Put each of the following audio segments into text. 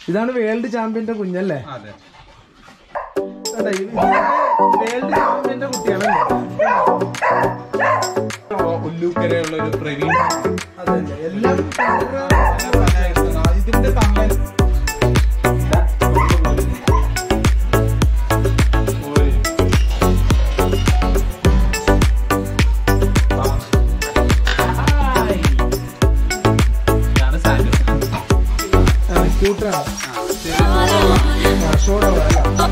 ഇതാണ് വേൾഡ് ചാമ്പ്യന്റെ കുഞ്ഞല്ലേ അതെ അതെ വേൾഡ് ചാമ്പ്യന്റെ കുട്ടിയാണ് ഉല്ലൂക്കരയുള്ള ഒരു പ്രവീൺ അതെ എല്ലാം ഇതിന്റെ തങ്ങൻ സ്കൂട്ടറാണ് ഷോർട്ട്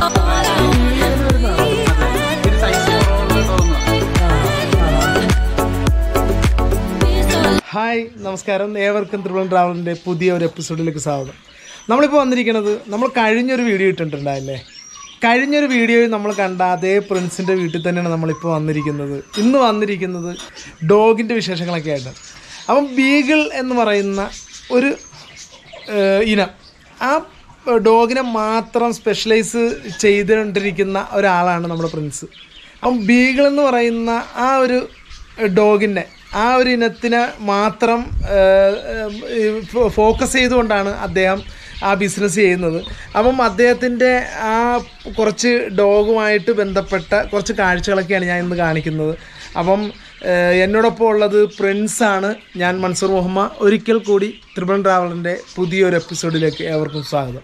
ഹായ് നമസ്കാരം ഏവർക്കും ത്രിപുരം ട്രാവലിൻ്റെ പുതിയ ഒരു എപ്പിസോഡിലേക്ക് സ്വാഗതം നമ്മളിപ്പോൾ വന്നിരിക്കുന്നത് നമ്മൾ കഴിഞ്ഞൊരു വീഡിയോ ഇട്ടിട്ടുണ്ടായില്ലേ കഴിഞ്ഞൊരു വീഡിയോയിൽ നമ്മൾ കണ്ട അതേ പ്രിൻസിൻ്റെ വീട്ടിൽ തന്നെയാണ് നമ്മളിപ്പോൾ വന്നിരിക്കുന്നത് ഇന്ന് വന്നിരിക്കുന്നത് ഡോഗിൻ്റെ വിശേഷങ്ങളൊക്കെ ആയിട്ട് അപ്പം ബീഗിൾ എന്ന് പറയുന്ന ഒരു ഏഹ്, ഇനം ആ ഡോഗിനെ മാത്രം സ്പെഷ്യലൈസ് ചെയ്തുകൊണ്ടിരിക്കുന്ന ഒരാളാണ് നമ്മുടെ പ്രിൻസ് അപ്പം ബീഗിൾ എന്ന് പറയുന്ന ആ ഒരു ഡോഗിനെ ആ ഒരു ഇനത്തിനെ മാത്രം ഫോക്കസ് ചെയ്തുകൊണ്ടാണ് അദ്ദേഹം ആ ബിസിനസ് ചെയ്യുന്നത് അപ്പം അദ്ദേഹത്തിൻ്റെ ആ കുറച്ച് ഡോഗുമായിട്ട് ബന്ധപ്പെട്ട കുറച്ച് കാഴ്ചകളൊക്കെയാണ് ഞാൻ ഇന്ന് കാണിക്കുന്നത് അപ്പം ഏഹ്, എന്നോടൊപ്പം ഉള്ളത് പ്രിൻസാണ് ഞാൻ മൻസൂർ മുഹമ്മ ഒരിക്കൽ കൂടി ത്രിപുരം ട്രാവലിൻ്റെ പുതിയൊരു എപ്പിസോഡിലേക്ക് ഏവർക്കും സ്വാഗതം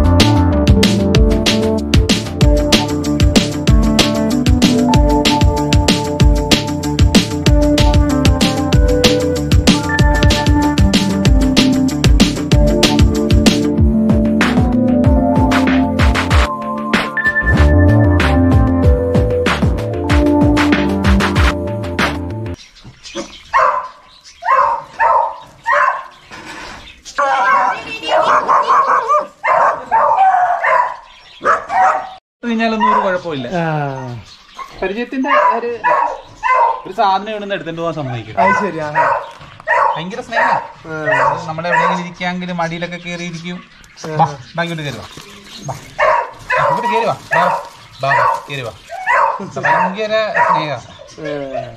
കഴിഞ്ഞാലൊന്നും ഒരു കുഴപ്പമില്ല ആ, പരിചയത്തിന്റെ ഒരു ഒരു സാധനം ഇവിടുന്ന് എടുത്തിട്ട് പോകാൻ സമ്മതിക്കും അത് ശരി ആ ഭയങ്കര സ്നേഹം നമ്മുടെ എവിടെയെങ്കിലും ഇരിക്കാമെങ്കിൽ മടിയിലൊക്കെ കയറി ഇരിക്കും ബാ, ബാ, ഇങ്ങോട്ട് കയറി വാ ബാ. ആ, ഇങ്ങോട്ട് കയറി വാ ബാ, ബാ, ബാ, കയറി വാ ഭയങ്കര സ്നേഹ ഏഹ്,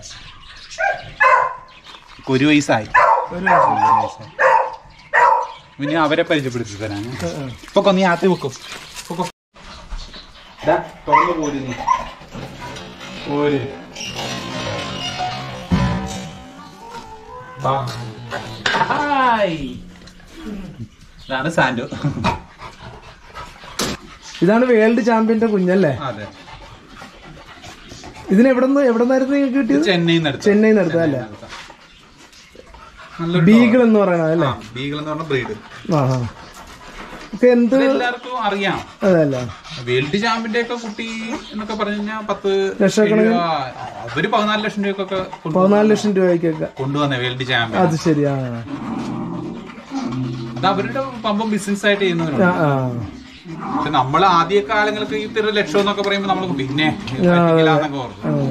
ഒരു വയസ്സായി ഒരു ഒരു വയസ്സായി. പിന്നെ അവരെ പരിചയപ്പെടുത്തി തരാൻ ഇപ്പൊ നീ ആത്തി വെക്കും പൊക്കോ. ദാ, തുറന്ന് പോര് നീ പോര് ബാ. ഹായ്. ഇതാണ് സാൻഡോ ഇതാണ് വേൾഡ് ചാമ്പ്യന്റെ കുഞ്ഞല്ലേ അതെ ഇതിന് എവിടെ നിന്ന് എവിടെ നിന്നായിരുന്നു നിങ്ങൾക്ക് കിട്ടിയത് ചെന്നൈയിൽ നിന്ന് എടുത്ത ചെന്നൈയിൽ നിന്ന് എടുത്തതല്ലേ നല്ലൊരു ബീഗിൾ എന്ന് പറയണത് അല്ലേ ബീഗിൾ എന്ന് പറഞ്ഞ ബ്രീഡ് ആ ആ ഒക്കെ എന്ത് എല്ലാവർക്കും അറിയാം അതല്ല വേൾഡ് ചാമ്പ്യന്റെ ഒക്കെ കുട്ടി എന്നൊക്കെ പറഞ്ഞു കഴിഞ്ഞാൽ പത്ത് ലക്ഷക്കണക്കിന് രൂപ അവര് പതിനാല് ലക്ഷം രൂപയൊക്കെ കൊണ്ടു- പതിനാല് ലക്ഷം രൂപയ്ക്കൊക്കെ കൊണ്ടുവന്ന വേൾഡ് ചാമ്പ്യൻ അത് ശരിയാ അത് അവരുടെ പമ്പം ബിസിനസ് ആയിട്ട് ചെയ്യുന്നവരുണ്ട് ആ ആ പക്ഷെ നമ്മൾ ആദ്യ കാലങ്ങൾക്ക് ഇത്ര ലക്ഷം എന്നൊക്കെ പറയുമ്പോ നമ്മൾ പിന്നെ പറ്റിക്കില്ലാന്നൊക്കെ ഓർത്തു ആ.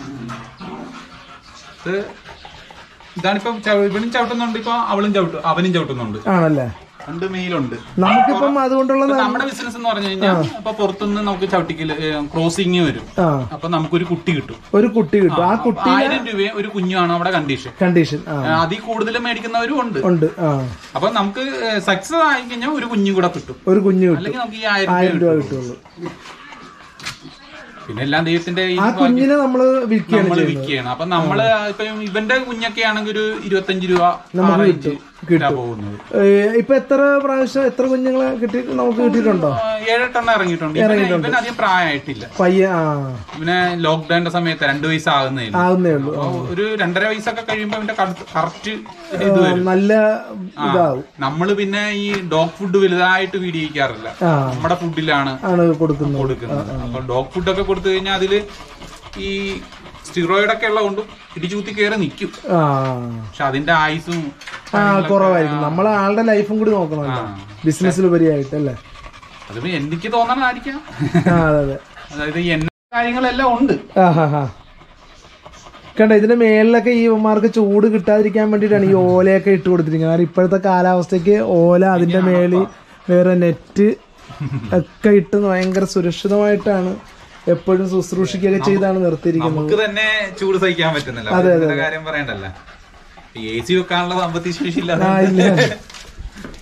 ഇത് ഇതാണിപ്പം ചവ- ഇവനും ചവിട്ടുന്നുണ്ട് ഇപ്പൊ അവളും ചവിട്ടും അവനും ചവിട്ടുന്നുണ്ട് ആണല്ലേ രണ്ട് മെയിലുണ്ട് നമുക്കിപ്പം അതുകൊണ്ടുള്ള ഇപ്പൊ നമ്മുടെ ബിസിനസ് എന്ന് പറഞ്ഞു കഴിഞ്ഞാൽ ഇപ്പൊ പുറത്തുനിന്ന് നമുക്ക് ചവിട്ടിക്കല് ക്രോസിങ് വരും ആ അപ്പൊ നമുക്കൊരു കുട്ടി കിട്ടും ഒരു കുട്ടി കിട്ടും ആ കുട്ടി ആയിരം രൂപയും ഒരു കുഞ്ഞുമാണ് അവിടെ കണ്ടീഷൻ കണ്ടീഷൻ ആ അതിൽ കൂടുതൽ മേടിക്കുന്നവരും ഉണ്ട് ഉണ്ട് ആ അപ്പൊ നമുക്ക് സക്സസ് ആയി കഴിഞ്ഞാൽ ഒരു കുഞ്ഞു കൂടെ കിട്ടും ഒരു കുഞ്ഞു കിട്ടും അല്ലെങ്കിൽ നമുക്ക് ഈ ആയിരം രൂപ ആയിരം രൂപ കിട്ടും. കിട്ടുള്ളൂ പിന്നെ എല്ലാം ദൈവത്തിന്റെ ഈ ആ കുഞ്ഞിനെ നമ്മള് വിൽക്കുകയാണ് നമ്മൾ ചെയ്യുന്നത് വിൽക്കുകയാണ് അപ്പൊ നമ്മള് ഇപ്പൊ ഇവന്റെ കുഞ്ഞൊക്കെ ആണെങ്കിൽ ഒരു ഇരുപത്തഞ്ച് രൂപ നമുക്ക് ആ range കിട്ടും. ലാ പോകുന്നത് ഏ, ഇപ്പൊ എത്ര പ്രാവശ്യം എത്ര കുഞ്ഞുങ്ങളെ കിട്ടി നമുക്ക് കിട്ടിയിട്ടുണ്ടോ ആ, ഏഴെട്ടെണ്ണം ഇറങ്ങിയിട്ടുണ്ട് ഇവന് ഇവന് അധികം പ്രായമായിട്ടില്ല പയ്യ ആ ഇവനെ ലോക്ക്ഡൌണിന്റെ സമയത്ത് രണ്ടു വയസ്സാകുന്നേ ഉള്ളൂ. ആകുന്നേ ഉള്ളൂ അപ്പൊ ഒരു രണ്ടര വയസ്സൊക്കെ കഴിയുമ്പോ അവന്റെ കറക്റ്റ് ഇത് വരും നല്ല ഇതാവും നമ്മള് പിന്നെ ഈ ഡോഗ് ഫുഡ് വലുതായിട്ട് വീടിയിക്കാറില്ല ആ നമ്മുടെ ഫുഡിലാണ് ആണ് കൊടുക്കുന്നത് കൊടുക്കുന്നത് അപ്പൊ ഡോഗ് ഫുഡ് ഒക്കെ കൊടുത്തു കഴിഞ്ഞാൽ അതില് ഈ സ്റ്റിറോയിഡ് ഒക്കെ ഉള്ളതുകൊണ്ടും ഇടിച്ചൂത്തി കയറി നിൽക്കും ആ പക്ഷെ അതിന്റെ ആയുസും ആ കുറവായിരിക്കും നമ്മളെ ആളുടെ ലൈഫും കൂടി നോക്കണമല്ലോ ബിസിനസ്സിലുപരിയായിട്ട് അല്ലേ അത് എനിക്ക് തോന്നണമായിരിക്കാം ആ അതെ അതെ അതായത് എണ്ണ കാര്യങ്ങളെല്ലാം ഉണ്ട് ആ ഹാ ഹാ കണ്ട ഇതിന്റെ മേളിലൊക്കെ ഈ ഇവന്മാർക്ക് ചൂട് കിട്ടാതിരിക്കാൻ വേണ്ടിയിട്ടാണ് ഈ ഓലയൊക്കെ ഇട്ട് കൊടുത്തിരിക്കുന്നത് കാരണം ഇപ്പോഴത്തെ കാലാവസ്ഥയ്ക്ക് ഓല അതിന്റെ മേളിൽ വേറെ നെറ്റ് ഒക്കെ ഇട്ട് ഭയങ്കര സുരക്ഷിതമായിട്ടാണ് എപ്പോഴും ശുശ്രൂഷിക്കുകയൊക്കെ ചെയ്താണ് നിർത്തിയിരിക്കുന്നത് നമുക്ക് തന്നെ ചൂട് സഹിക്കാൻ പറ്റുന്നില്ല അപ്പൊ ഇതിന്റെ കാര്യം പറയണ്ടല്ല എ സി വെക്കാനുള്ള സാമ്പത്തിക ശേഷി ആ ഇല്ലാതെ ഇല്ല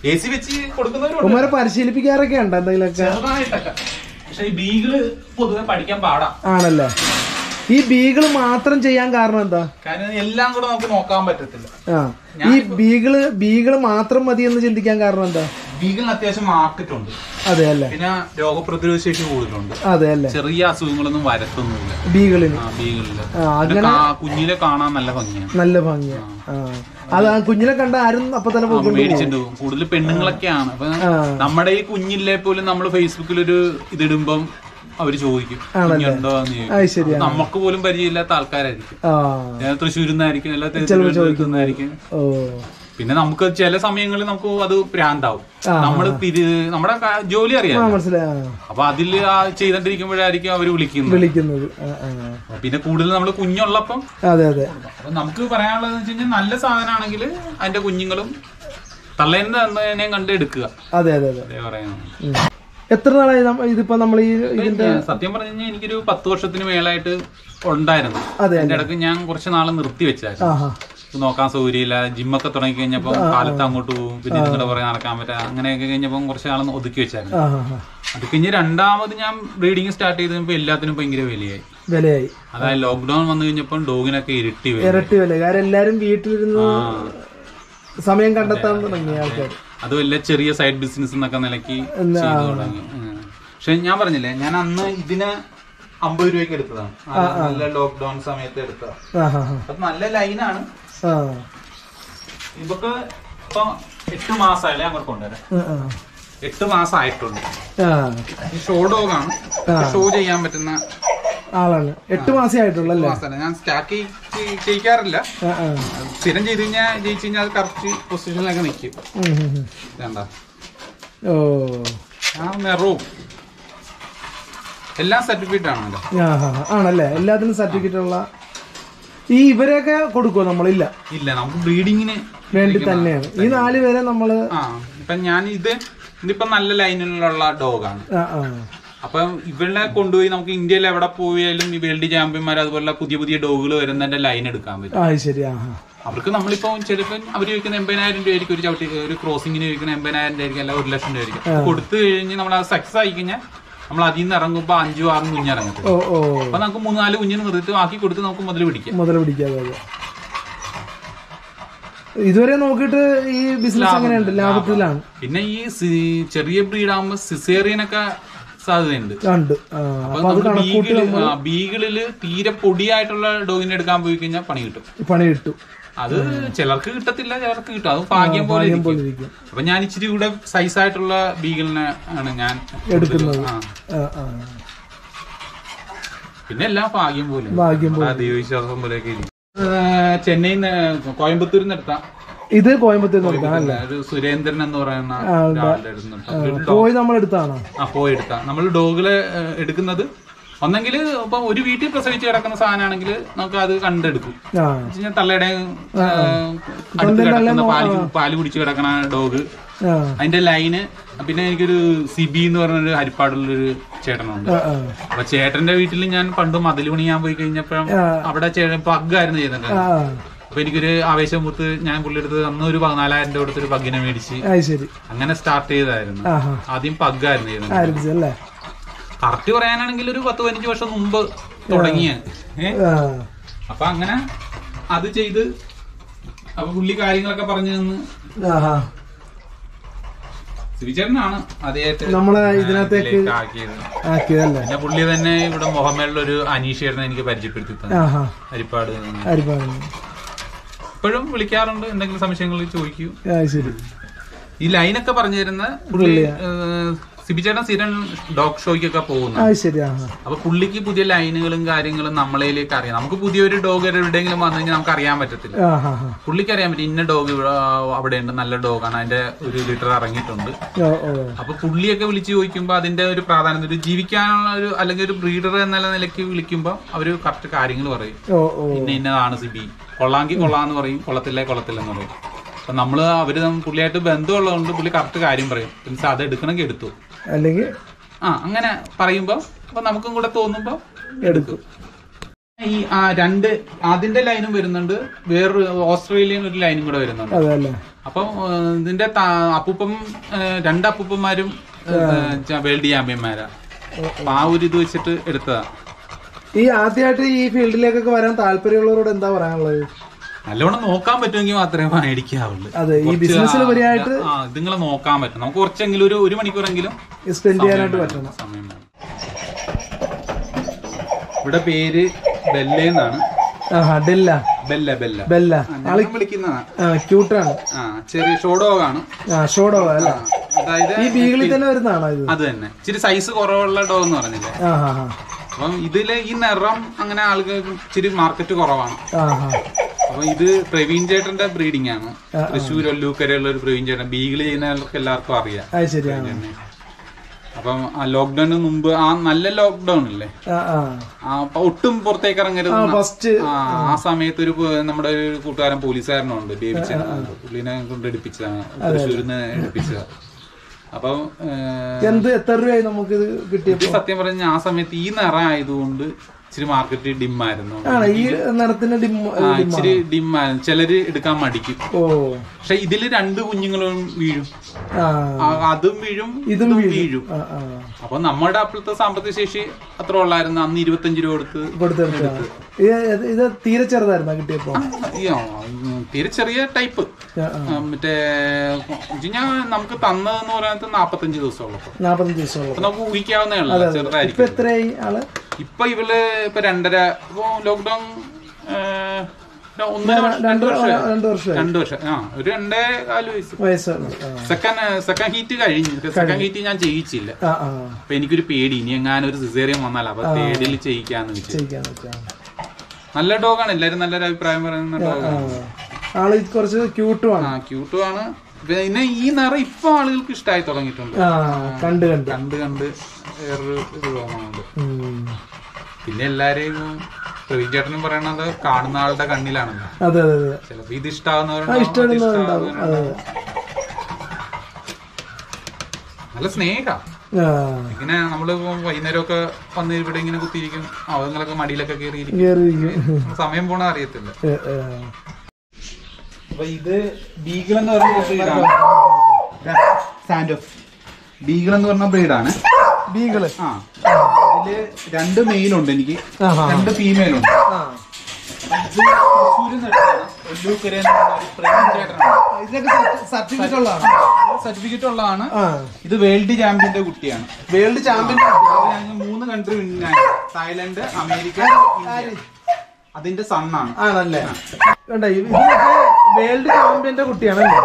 എ സി വെച്ച് കൊടുക്കുന്നവരുണ്ട് ഉമ്മാരെ പരിശീലിപ്പിക്കാറൊക്കെ ഉണ്ട് എന്തെങ്കിലുമൊക്കെ ചെറുതായിട്ടൊക്കെ പക്ഷെ ഈ ബീഗിള് പൊതുവെ പഠിക്കാൻ പാടാ ആണല്ലേ ഈ ബീഗിള് മാത്രം ചെയ്യാൻ കാരണം എന്താ കാരണം എല്ലാം കൂടെ നമുക്ക് നോക്കാൻ പറ്റത്തില്ല ആ ഈ ബീഗിള് ബീഗിള് മാത്രം മതി എന്ന് ചിന്തിക്കാൻ കാരണം എന്താ ബീഗിളിന് അത്യാവശ്യം മാർക്കറ്റ് ഉണ്ട് അതെ അല്ലേ പിന്നെ രോഗപ്രതിരോധ ശേഷി കൂടുതലുണ്ട് അതെ അല്ലേ ചെറിയ അസുഖങ്ങളൊന്നും വരത്തൊന്നുമില്ല ബീഗിളിന് ആ ബീഗിളില് ആ പിന്നെ കാ- കുഞ്ഞിലെ കാണാൻ നല്ല ഭംഗിയാണ് നല്ല ഭംഗിയാ ആ അത് ആ കുഞ്ഞിനെ കണ്ട ആരും അപ്പൊ തന്നെ പോയിക്കൊണ്ട് മേടിച്ചിട്ട് പോകും കൂടുതൽ പെണ്ണുങ്ങളൊക്കെയാണ് അപ്പൊ നമ്മുടെ ഈ കുഞ്ഞില്ലേ പോലും നമ്മൾ ഫേസ്ബുക്കിൽ ഒരു ഇതിടുമ്പം അവര് ചോദിക്കും കുഞ്ഞുണ്ടോ എന്ന് ചോദിക്കും അത് ശരിയാ നമുക്ക് പോലും പരിചയമില്ലാത്ത ആൾക്കാരായിരിക്കും ആ ഞാൻ തൃശ്ശൂരിൽ നിന്നായിരിക്കും എല്ലാ തിരുവനന്തപുരത്തുനിന്നായിരിക്കും ഓ പിന്നെ നമുക്ക് ചില സമയങ്ങളിൽ നമുക്ക് അത് ഭ്രാന്താവും നമ്മള് തിരി നമ്മുടെ ക- ജോലി അറിയാം ആ മനസ്സിലായി ആ, അപ്പൊ അതിൽ ആ ചെയ്തോണ്ടിരിക്കുമ്പോഴായിരിക്കും അവര് വിളിക്കുന്നത് വിളിക്കുന്നത് ആ, ആ. പിന്നെ കൂടുതൽ നമ്മൾ കുഞ്ഞുള്ളപ്പം അതെ അതെ അപ്പൊ നമുക്ക് പറയാനുള്ളത് വെച്ച് കഴിഞ്ഞാൽ നല്ല സാധനമാണെങ്കിൽ അതിന്റെ കുഞ്ഞുങ്ങളും തള്ളേനെ തന്നതിനെയും കണ്ട് എടുക്കുക അതെ അതെ അതെ അതേ പറയുന്നത് ഉം. എത്ര നാളായി നമ്മ- ഇതിപ്പോ നമ്മൾ ഈ ഇതിന്റെ സത്യം പറഞ്ഞു കഴിഞ്ഞാൽ എനിക്കൊരു പത്ത് വർഷത്തിന് മേലായിട്ട് ഉണ്ടായിരുന്നു അതെ അതിന്റെ ഇടയ്ക്ക് ഞാൻ കുറച്ച് നാള് നിർത്തി വെച്ചായിരുന്നു ആഹാ ഇത് നോക്കാൻ സൗകര്യമില്ല ജിമ്മൊക്കെ തുടങ്ങി കഴിഞ്ഞപ്പോ കാലത്ത് അങ്ങോട്ട് പോകും പിന്നെ ഇതിന്റെ പുറകെ നടക്കാൻ പറ്റാ അങ്ങനെയൊക്കെ കഴിഞ്ഞപ്പോ കുറച്ച് നാൾ ഒതുക്കി വെച്ചായിരുന്നു ആഹാ ഹാ അത് കഴിഞ്ഞ് രണ്ടാമത് ഞാൻ ബ്രീഡിങ് സ്റ്റാർട്ട് ചെയ്ത് കഴിഞ്ഞപ്പോ എല്ലാത്തിനും ഭയങ്കര വിലയായി വിലയായി അതായത് ലോക്ക്ഡൌൺ വന്നു കഴിഞ്ഞപ്പോൾ ഡോഗിനൊക്കെ ഇരുട്ടി വരും ഇരട്ടി വില കാരണം എല്ലാരും വീട്ടിലിരുന്ന് സമയം കണ്ടെത്താൻ തുടങ്ങി ആൾക്കാർ അതും എല്ലാം ചെറിയ സൈഡ് ബിസിനസ് എന്നൊക്കെ നിലയ്ക്ക് ചെയ്തു തുടങ്ങി ഉം. പക്ഷെ ഞാൻ പറഞ്ഞില്ലേ ഞാൻ അന്ന് ഇതിന് അമ്പത് രൂപയ്ക്ക് എടുത്തതാണ് അത് നല്ല ലോക്ക്ഡൌൺ സമയത്ത് എടുത്തതാണ് ആഹാ ഹാ അത് നല്ല ലൈനാണ് ആ ഇതൊക്കെ ഇപ്പൊ എട്ട് മാസമായാലേ അങ്ങോട്ട് കൊണ്ടുവരാം ആ, ആ. എട്ട് മാസം ആയിട്ടുണ്ട് ആ ഈ ഷോ ഡോഗാണ് ഷോ ചെയ്യാൻ പറ്റുന്ന ആളാണ് എട്ട് മാസേ ആയിട്ടുള്ളല്ലേ മാസമല്ല ഞാൻ സ്റ്റാക്ക് ചെയ്യിക്കാറില്ല ആ ആ സ്ഥിരം ചെയ്ത് കഴിഞ്ഞാൽ ജയിച്ചു കഴിഞ്ഞാൽ അത് കറക്റ്റ് പൊസിഷനിലൊക്കെ നിൽക്കും ഉം, ഉം, ഉം. വേണ്ട ഓ ആ നിറവും എല്ലാം സർട്ടിഫിക്കറ്റ് ആണല്ലോ ആ ഹാ ഹാ. ആണല്ലേ എല്ലാത്തിനും സർട്ടിഫിക്കറ്റ് ഉള്ള ഈ ഇവരെയൊക്കെ കൊടുക്കുമോ നമ്മളില്ല ഇല്ല നമുക്ക് ബ്രീഡിങ്ങിന് വേണ്ടി തന്നെയാണ് ഈ നാല് പേരെ നമ്മള് ആ ഇപ്പൊ ഞാൻ ഇത് ഇതിപ്പോ നല്ല ലൈനിലുള്ള ഡോഗാണ് ആ ആ അപ്പൊ ഇവളെ കൊണ്ടുപോയി നമുക്ക് ഇന്ത്യയിൽ എവിടെ പോയാലും ഈ വേൾഡ് ചാമ്പ്യന്മാർ അതുപോലെ പുതിയ പുതിയ ഡോഗുകൾ വരുന്നതിന്റെ ലൈൻ എടുക്കാൻ പറ്റും ആ ശരി ആ ഹാ അവർക്ക് നമ്മളിപ്പോ ചിലപ്പോൾ അവർ ചോദിക്കുന്ന എൺപതിനായിരം രൂപ ആയിരിക്കും ഒരു ചവിട്ടി ഒരു ക്രോസിങ്ങിന് ചോദിക്കുന്ന എൺപതിനായിരം രൂപ ആയിരിക്കും അല്ല ഒരു ലക്ഷം രൂപ ആയിരിക്കും കൊടുത്തു കഴിഞ്ഞ് നമ്മൾ അത് സക്സസ് ആയി കഴിഞ്ഞാൽ നമ്മൾ അതിൽ നിന്ന് ഇറങ്ങുമ്പോൾ അഞ്ചും ആറും കുഞ്ഞിറങ്ങത്തില്ല ഓ ഓ അപ്പൊ നമുക്ക് മൂന്ന് നാല് കുഞ്ഞിന് നിർത്തിട്ട് ആക്കി കൊടുത്ത് നമുക്ക് മുതൽ പിടിക്കാം മുതൽ പിടിക്കാതെ അതെ ഇതുവരെ നോക്കിയിട്ട് ഈ ബിസിനസ് എങ്ങനെയുണ്ട് ലാഭത്തിലാണ് പിന്നെ ഈ സി- ചെറിയ ബ്രീഡാകുമ്പോൾ സിസേറിയനൊക്കെ സാധ്യതയുണ്ട് ഉണ്ട് ആ, അപ്പൊ അപ്പൊ അത് നമ്മള് കണക്കൂട്ടി ബീഗിള് ആ, ബീഗിളില് തീരെ പൊടിയായിട്ടുള്ള ഡോഗിനെ എടുക്കാൻ പോയി കഴിഞ്ഞാൽ പണി കിട്ടും പണി കിട്ടും അത് ചിലർക്ക് കിട്ടത്തില്ല ചിലർക്ക് കിട്ടും അത് ഭാഗ്യം പോലെ ഇരിക്കും. പോലിരിക്കും അപ്പൊ ഞാൻ ഇച്ചിരി കൂടെ സൈസ് ആയിട്ടുള്ള ബീഗിളിനെ ആണ് ഞാൻ എടുക്കുന്നത്. ആ. ആ ആ പിന്നെ എല്ലാം ഭാഗ്യം പോലെ ഭാഗ്യം ആ ദൈവവിശ്വാസം പോലെയൊക്കെ ഇരിക്കും ഏ, ചെന്നൈയിൽ നിന്ന് കോയമ്പത്തൂരിൽ നിന്ന് എടുത്താ ഇത് കോയമ്പത്തൂർ നിർത്താം അല്ലേ ഒരു സുരേന്ദ്രൻ എന്ന് പറയുന്ന ഒരാളുടെ അടുത്ത് നിന്ന് എടുത്താ. ഒരു പോയി നമ്മൾ എടുത്താണോ ആ പോയി എടുക്കാം നമ്മൾ ഡോഗിലെ എടുക്കുന്നത് ഒന്നെങ്കിൽ ഇപ്പൊ ഒരു വീട്ടിൽ പ്രസവിച്ച് കിടക്കുന്ന സാധനമാണെങ്കിൽ നമുക്ക് അത് കണ്ടെടുക്കും ആ എന്ന് വെച്ചാൽ തള്ളയുടെ ആ, അടുത്ത് കിടക്കുന്ന പാല് പാല് കുടിച്ച് കിടക്കണ ഡോഗ് ആ അതിന്റെ ലൈന് പിന്നെ എനിക്കൊരു സിബി എന്ന് പറഞ്ഞൊരു ഹരിപ്പാടുള്ളൊരു ചേട്ടനുണ്ട് ആ, ആ അപ്പൊ ചേട്ടന്റെ വീട്ടിൽ ഞാൻ പണ്ട് മതിൽ പണിയാൻ പോയി കഴിഞ്ഞപ്പോഴും അവിടെ പഗ്ഗായിരുന്നു ചെയ്തിട്ടുണ്ട് ആ അപ്പൊ എനിക്കൊരു ആവേശം മുത്ത് ഞാൻ പുള്ളിയെടുത്ത് അന്ന് ഒരു പതിനാലായിരം രൂപ കൊടുത്തൊരു പഗ്ഗിനെ മേടിച്ച് അത് ശരി അങ്ങനെ സ്റ്റാർട്ട് ചെയ്തായിരുന്നു ആ ഹാ ആദ്യം പഗ്ഗായിരുന്നു ചെയ്തത് ആരംഭിച്ചു അല്ലേ കറക്റ്റ് പറയാനാണെങ്കിൽ ഒരു പത്ത് പതിനഞ്ച് വർഷം മുമ്പ് തുടങ്ങിയ ഏ ആ അപ്പൊ അങ്ങനെ അത് ചെയ്ത് അപ്പൊ പുള്ളി കാര്യങ്ങളൊക്കെ പറഞ്ഞു തന്ന് ആഹാ സിബിചേട്ടനാണ് അദ്ദേഹത്തെ നമ്മളെ ഇതിനകത്തേക്ക് ഇതിലേക്ക് ആക്കിയത് ആക്കിയതല്ലേ പിന്നെ പുള്ളി തന്നെ ഇവിടെ മുഹമ്മദിലുള്ള ഒരു അനീഷേട്ടനെ എനിക്ക് പരിചയപ്പെടുത്തി തന്നു ആഹാ ഹരിപ്പാട് അരിപ്പാണ് ഇപ്പോഴും വിളിക്കാറുണ്ട് എന്തെങ്കിലും സംശയങ്ങൾ ചോദിക്കൂ ആ ശരി ഈ ലൈനൊക്കെ പറഞ്ഞു തരുന്ന പുള്ളി സിബിചേട്ടൻ സ്ഥിരം ഡോഗ് ഷോയ്ക്കൊക്കെ പോകുന്നു ആ ശരി ആഹാ അപ്പൊ പുള്ളിക്ക് പുതിയ ലൈനുകളും കാര്യങ്ങളും നമ്മളേലേക്ക് അറിയാം നമുക്ക് പുതിയൊരു ഡോഗ് എവിടെയെങ്കിലും വന്നു കഴിഞ്ഞാൽ നമുക്ക് അറിയാൻ പറ്റത്തില്ല ആഹാ ഹാ പുള്ളിക്ക് അറിയാൻ പറ്റും ഇന്ന ഡോഗ് ഇവിടെ അവിടെ ഉണ്ട് നല്ല ഡോഗാണ് അതിന്റെ ഒരു ലിറ്റർ ഇറങ്ങിയിട്ടുണ്ട് ഓ ഓ അപ്പൊ പുള്ളിയൊക്കെ വിളിച്ച് ചോദിക്കുമ്പോൾ അതിന്റെ ഒരു പ്രാധാന്യം ഒരു ജീവിക്കാനുള്ള ഒരു അല്ലെങ്കിൽ ഒരു ബ്രീഡർ എന്നുള്ള നിലയ്ക്ക് വിളിക്കുമ്പോൾ അവര് കറക്റ്റ് കാര്യങ്ങൾ പറയും ഓ ഓ ഇന്ന ഇന്നതാണ് സിബി കൊള്ളാങ്കി കൊള്ളാന്ന് പറയും കൊള്ളത്തില്ലേ കൊള്ളത്തില്ലെന്ന് പറയും അപ്പൊ നമ്മള് അവര് തമ്മിൽ പുള്ളിയായിട്ട് ബന്ധമുള്ളതുകൊണ്ട് പുള്ളി കറക്റ്റ് കാര്യം പറയും മീൻസ് അത് എടുക്കണമെങ്കിൽ എടുത്തു അല്ലെങ്കിൽ ആ അങ്ങനെ പറയുമ്പോ അപ്പൊ നമുക്കും കൂടെ തോന്നുമ്പോ എടുക്കും ഈ ആ രണ്ട് അതിന്റെ ലൈനും വരുന്നുണ്ട് വേറൊരു ഓസ്ട്രേലിയൻ ഒരു ലൈനും കൂടെ വരുന്നുണ്ട് അതെ അല്ലേ അപ്പം ഏഹ്, ഇതിന്റെ ത- അപ്പൂപ്പം ഏഹ്, രണ്ട് അപ്പൂപ്പന്മാരും വേൾഡ് ചാമ്പ്യന്മാരാ അപ്പൊ ആ ഒരു ഇത് വെച്ചിട്ട് എടുത്തതാ ഈ ആദ്യമായിട്ട് ഈ ഫീൽഡിലേക്കൊക്കെ വരാൻ താല്പര്യമുള്ളവരോട് എന്താ പറയാനുള്ളത് നല്ലോണം നോക്കാൻ പറ്റുമെങ്കിൽ മാത്രമേ മേടിക്കാവുള്ളൂ അതെ ഈ കുറച്ച് ബിസിനസ്സിൽ ആ- വരെയായിട്ട് ആ ഇതുങ്ങളെ നോക്കാൻ പറ്റും നമുക്ക് കുറച്ചെങ്കിലും ഒരു ഒരു മണിക്കൂറെങ്കിലും സ്പെൻഡ് ചെയ്യാനായിട്ട് പറ്റണം സമയം വേണം ഇവിടെ പേര് ബെല്ലേന്നാണ് ആഹാ ഡെല്ല ബെല്ല ബെല്ല ബെല്ല ആളെ വിളിക്കുന്നതാണ് ആ ക്യൂട്ടാണ് ആ ചെറിയ ഷോഡോഗാണ് ആ ഷോഡോ അല്ലേ അതായത് ഈ ബീഗിളിൽ തന്നെ വരുന്നതാണോ ഇത് അത് തന്നെ ഇച്ചിരി സൈസ് കുറവുള്ള ഡോഗ് എന്ന് പറഞ്ഞില്ലേ ആ ഹാ ഹാ അപ്പം ഇതില് ഈ നിറം അങ്ങനെ ആളുകൾക്ക് ഇച്ചിരി മാർക്കറ്റ് കുറവാണ് ആ ഹാ അപ്പൊ ഇത് പ്രവീൺ ചേട്ടന്റെ ബ്രീഡിംഗ് ആണ് തൃശ്ശൂർ ഒല്ലൂക്കരയുള്ള ഒരു പ്രവീൺ ചേട്ടൻ ബീഗിൾ ചെയ്യുന്നവർക്ക് എല്ലാവർക്കും അറിയാം അത് ശരിയാണ് ചേട്ടനെ. അപ്പം ആ ലോക്ക്ഡൌണിന് മുമ്പ് ആ നല്ല ലോക്ക്ഡൌൺ അല്ലേ ആ ആ ആ, അപ്പൊ ഒട്ടും പുറത്തേക്ക് ഇറങ്ങരുത് ന്ന് ഫസ്റ്റ് ആ ആ സമയത്ത് ഒരു പു- നമ്മുടെ ഒരു കൂട്ടുകാരൻ പോലീസുകാരനുണ്ട് ഡേവിച്ചൻ പുള്ളിനെ കൊണ്ട് എടുപ്പിച്ചതാണ് തൃശ്ശൂരിൽ നിന്ന് എടുപ്പിച്ചതാ അപ്പം ഏഹ്, എന്ത് എത്ര രൂപയായി നമുക്ക് ഇത് കിട്ടിയപ്പോ ഇത് സത്യം പറഞ്ഞ ആ സമയത്ത് ഈ നിറം ആയതുകൊണ്ട് ഇച്ചിരി മാർക്കറ്റ് ഡിം ആയിരുന്നു ആണ് ഈ നിറത്തിന്റെ ഡിം ആ ഇച്ചിരി ഡിം ആയിരുന്നു ചിലര് എടുക്കാൻ മടിക്കും ഓ പക്ഷെ ഇതില് രണ്ട് കുഞ്ഞുങ്ങളും വീഴും ആ ആ, അതും വീഴും ഇതും ഇതും വീഴും. വീഴും ആ ആ അപ്പൊ നമ്മുടെ അപ്പോഴത്തെ സാമ്പത്തിക ശേഷി അത്ര ഉള്ളായിരുന്നു അന്ന് ഇരുപത്തഞ്ച് രൂപ കൊടുത്ത് കൊടുത്തെടുത്താണ് ഇത് ഇത് ഇത് തീരെ ചെറുതായിരുന്നാ കിട്ടിയപ്പോ ഈ, ആ, ഉം, തീരെ ചെറിയ ടൈപ്പ് ആ, ആ. മറ്റേ ഞാൻ നമുക്ക് തന്നതെന്ന് പറയുന്നത് നാപ്പത്തഞ്ച് ദിവസമുള്ളപ്പോ നാപ്പത്തഞ്ച് ദിവസമുള്ളൂ അപ്പൊ നമുക്ക് ഊഹിക്കാവുന്നേ ഉള്ളൂ ഇപ്പൊ ചെറുതായിരിക്കും എത്രയായി ആള് ഇപ്പൊ ഇവള് ഇപ്പൊ രണ്ടര ഇപ്പൊ ലോക്ക്ഡൌൺ ഒന്നര വർഷം രണ്ട് വർഷം രണ്ടു വർഷമായി രണ്ടു വർഷം ആ ഒരു രണ്ടേ കാല് വയസ്സ് വയസ്സാണ് ആ സെക്കൻഡ് സെക്കൻഡ് ഹീറ്റ് കഴിഞ്ഞു സെക്കൻഡ് ഹീറ്റ് ഞാൻ ചെയ്യിച്ചില്ല ആ ആ അപ്പൊ എനിക്കൊരു പേടി ഇനി എങ്ങാനും ഒരു സിസേറിയൻ വന്നാൽ അപ്പൊ തേടിൽ ചെയ്യിക്കാന്ന് വെച്ചു ചെയ്യിക്കാന്ന് വെച്ചാ നല്ല ഡോഗാണ് എല്ലാരും നല്ലൊരു അഭിപ്രായം പറയുന്ന ആ ഡോഗാണ് ആള് കുറച്ച് ക്യൂട്ടുമാണ് ആ ക്യൂട്ടും ആണ് പിന്നെ ഈ നിറം ഇപ്പൊ ആളുകൾക്ക് ഇഷ്ടമായി തുടങ്ങിയിട്ടുണ്ട് ആ കണ്ട് കണ്ട് കണ്ട് കണ്ട് വേറൊരു ഇത് തോന്നുന്നുണ്ട് ഉം. പിന്നെ എല്ലാരെയും പ്രവീൺ ചേട്ടനും പറയണത് കാണുന്ന ആളുടെ കണ്ണിലാണല്ലോ അതെ അതെ അതെ ചിലപ്പോ ഇത് ഇഷ്ടാവുന്നവരുണ്ടാവും അത് ഇഷ്ടപ്പെടുന്നവരുണ്ടാവും അതെ ഇഷ്ടാവുന്നവരുണ്ടാവും. നല്ല സ്നേഹ ആ ഇങ്ങനെ നമ്മള് വൈകുന്നേരമൊക്കെ വന്ന് ഇവിടെ ഇങ്ങനെ കുത്തിയിരിക്കും അവങ്ങളൊക്കെ മടിയിലൊക്കെ കയറിയിരിക്കും കേറിയിരിക്കും സമയം പോണ അറിയത്തില്ല ഏ, ഏ. അപ്പൊ ഇത് ബീഗിൾ എന്ന് പറഞ്ഞ ബ്രീഡാണ് സാൻഡോ ബീഗിൾ എന്ന് പറഞ്ഞ ബ്രീഡാണ് ബീഗിള് ആ ഇതില് രണ്ട് മെയിലുണ്ട് എനിക്ക് ആഹാ. രണ്ട് ഫീമെയിൽ ഉണ്ട് ആ ഇതിനൊക്കെ സർട്ടിഫിക്കറ്റ് ഉള്ളതാണ് സർട്ടിഫിക്കറ്റ് ഉള്ളതാണ് ആ ഇത് വേൾഡ് ചാമ്പ്യന്റെ കുട്ടിയാണ് വേൾഡ് ചാമ്പ്യൻ അത് ഞങ്ങൾ മൂന്ന് കൺട്രി വിന്നാണ് തായ്ലൻഡ് അമേരിക്ക ഇന്ത്യ. അതിന്റെ സണ്ണാണ് ആണല്ലേ കണ്ട ഇതിനൊക്കെ വേൾഡ് ചാമ്പ്യന്റെ കുട്ടിയാണല്ലേ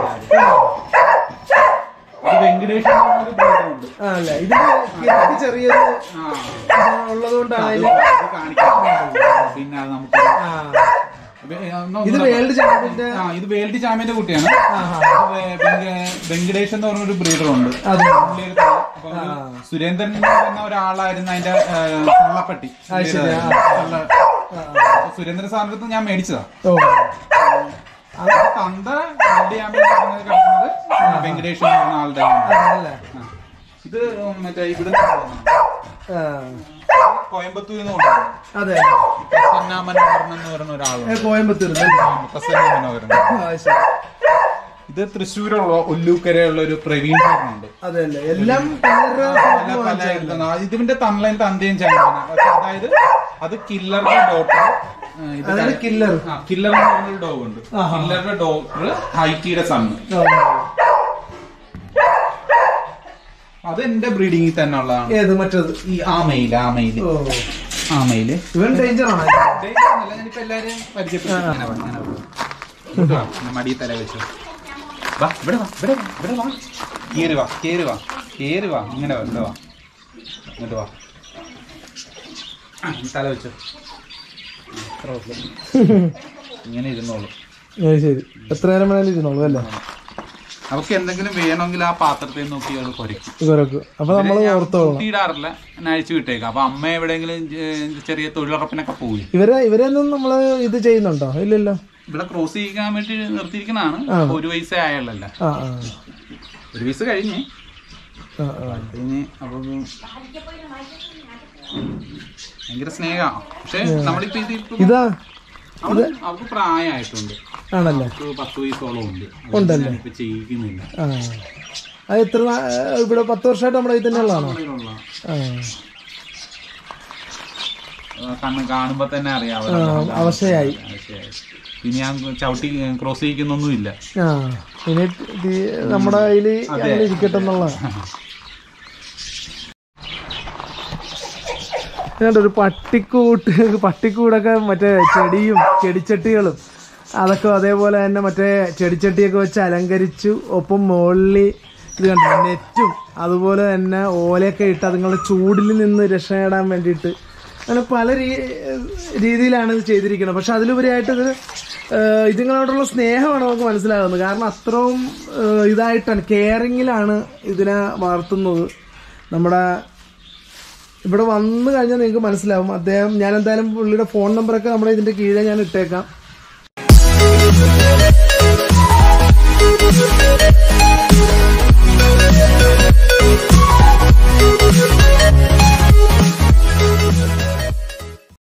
ഇത് വെങ്കടേഷ് എന്ന് പറഞ്ഞൊരു breeder ഉണ്ട്. ആണല്ലേ ഇതിന് കിടക്ക് ചെറിയൊരു ആ, ഉള്ളത് കൊണ്ടാണ് അത് അതിന് അത് കാണിക്കാം പിന്നെ അത് നമുക്ക് ആ. വേ- ഒന്ന് ഇത് ഒന്ന് വേൾഡ് ചാമ്പ്യന്റെ ആ ഇത് വേൾഡ് ചാമ്പ്യന്റെ കുട്ടിയാണ് ആഹാ. ഇത് വേ- വെങ്ക- വെങ്കടേഷ് എന്ന് പറഞ്ഞൊരു ബ്രീഡർ ഉണ്ട് അതെ പുള്ളി ഒരു ത- അപ്പൊ ഒരു സുരേന്ദ്രൻ എന്ന് പറയുന്ന ഒരാളായിരുന്നു അതിന്റെ കള്ളപ്പട്ടി ശരി, ആ. അപ്പൊ സുരേന്ദ്രൻ സാറിന്റെ അടുത്ത് ഞാൻ മേടിച്ചതാ ഓ അത് തന്ത വേൾഡ് ചാമ്പ്യൻ എന്ന് പറഞ്ഞത് കിടക്കുന്നത് വെങ്കടേഷ് എന്ന് പറഞ്ഞ ആളുടെ ആണ്. ആണല്ലേ ആ. ഇത് മറ്റേ ഇവിടെ ആ. കോയമ്പത്തൂരിൽ നിന്ന് കൊണ്ടുവന്നു അതെ പ്രസന്ന മനോഹരൻ എന്ന് പറയുന്ന ഏ, ഒരാളുണ്ട് കോയമ്പത്തൂർ പ്രസന്ന മനോഹരൻ ആ ശരി ഇത് തൃശ്ശൂരുള്ള ഒല്ലൂക്കരയുള്ള ഒരു പ്രവീൺ ചേട്ടനുണ്ട് അതെ അല്ലേ എല്ലാം പലരുടെ പല പല ഇതാണ്. ഇതിന്റെ തന്നലയും തന്തയും ചേട്ടനാണ് പക്ഷെ അതായത് അത് കില്ലറുടെ ഡോക്ടർ അതാണ് കില്ലർ കില്ലർ എന്ന് പറഞ്ഞൊരു ഡോഗ് ഉണ്ട് കില്ലറുടെ ഡോക്ടർ ഹൈറ്റിയുടെ സണ്ണ് അത് എന്റെ ബ്രീഡിങ്ങിൽ തന്നെ ഉള്ളതാണ് ഏത് മറ്റത് ഈ ആമയില് ആമയില് ഓ ആമയില് ഇവൻ ഡേഞ്ചർ ആണ് ഞാനിപ്പോ എല്ലാരും പരിചയപ്പെട്ടു ഇങ്ങനെ വാ, ഇങ്ങനെ വാ. ഇങ്ങോട്ട് വാ, ഇങ്ങനെ മടിയിൽ തല വെച്ചു വാ ഇവിടെ വാ ഇവിടെ വാ ഇവിടെ വാ കേറി വാ കേറി വാ കേറി വാ ഇങ്ങനെ വാ ഇവിടെ വാ ഇങ്ങോട്ട് വാ ആ, ഈ തല വെച്ചു ഇത്ര ഉള്ളൂ. ഇങ്ങനെ ഇരുന്നോളൂ അത് ശരി എത്ര നേരം വേണേലും ഇരുന്നോളൂ അല്ലേ അവർക്ക് എന്തെങ്കിലും വേണമെങ്കിൽ ആ പാത്രത്തിൽ നോക്കി അത് കുറയ്ക്കും ഇവരൊക്കെ അപ്പൊ നമ്മൾ ഓർത്തോളണം കൂട്ടിയിടാറില്ല ഞാൻ അഴിച്ചു വിട്ടേക്കാം അപ്പൊ അമ്മ എവിടെയെങ്കിലും ഏ, ചെറിയ തൊഴിലുറപ്പിനൊക്കെ പോയി ഇവരെ ഇവരെയൊന്നും നമ്മള് ഇത് ചെയ്യുന്നുണ്ടോ ഇല്ലല്ലോ ഇവിടെ ക്രോസ് ചെയ്യിക്കാൻ വേണ്ടി നിർത്തിയിരിക്കണാണ് ആണോ? ഒരു വയസ്സേ ആയുള്ളല്ല ആ ആ ഒരു വയസ്സ് കഴിഞ്ഞ് ആ ആ കഴിഞ്ഞ് അപ്പൊ ഭയങ്കര സ്നേഹമാണ് പക്ഷെ നമ്മളിപ്പോ ഇത് ഇപ്പൊ ഇതാ അവള് അവൾക്ക് പ്രായമായിട്ടുണ്ട് ആണല്ലേ ഒരു പത്ത് വയസ്സോളം ഉണ്ട് ഉണ്ടല്ലേ ഇപ്പൊ ചെയ്യിക്കുന്നില്ല ആ അത് എത്ര നാ- ഇവിടെ പത്ത് വർഷമായിട്ട് നമ്മുടെ ഇതിൽ തന്നെ ഉള്ളതാണോ അതിലുള്ള ആ ആ, കണ്ണ് കാണുമ്പോ തന്നെ അറിയാം അവിടെ അവശയായി ആവശ്യമായി. ഇനി ഞാൻ ചവിട്ടി ക്രോസ് ചെയ്യിക്കുന്നൊന്നുമില്ല ആ ഇനി ഇത് നമ്മുടെ കയ്യിൽ അങ്ങനെ ഇരിക്കട്ടെ എന്നുള്ള ഒരു പട്ടിക്കൂട്ട് പട്ടിക്കൂടൊക്കെ മറ്റേ ചെടിയും ചെടിച്ചട്ടികളും അതൊക്കെ അതേപോലെ തന്നെ മറ്റേ ചെടിച്ചട്ടിയൊക്കെ വെച്ച് അലങ്കരിച്ചു ഒപ്പം മുകളിൽ ഇത് കണ്ടു നെറ്റും അതുപോലെ തന്നെ ഓലയൊക്കെ ഇട്ട് അതുങ്ങളുടെ ചൂടിൽ നിന്ന് രക്ഷ നേടാൻ വേണ്ടിയിട്ട് അങ്ങനെ പല രീ രീതിയിലാണ് ഇത് ചെയ്തിരിക്കുന്നത് പക്ഷെ അതിലുപരിയായിട്ട് ഇത് ഏഹ്, ഇതുങ്ങളോടുള്ള സ്നേഹമാണ് നമുക്ക് മനസ്സിലാകുന്നത് കാരണം അത്രയും ഏഹ്, ഇതായിട്ടാണ് കെയറിങ്ങിലാണ് ഇതിനെ വളർത്തുന്നത് നമ്മുടെ ഇവിടെ വന്നു കഴിഞ്ഞാൽ നിങ്ങൾക്ക് മനസ്സിലാവും അദ്ദേഹം ഞാൻ എന്തായാലും പുള്ളിയുടെ ഫോൺ നമ്പറൊക്കെ നമ്മുടെ ഇതിൻ്റെ കീഴെ ഞാൻ ഇട്ടേക്കാം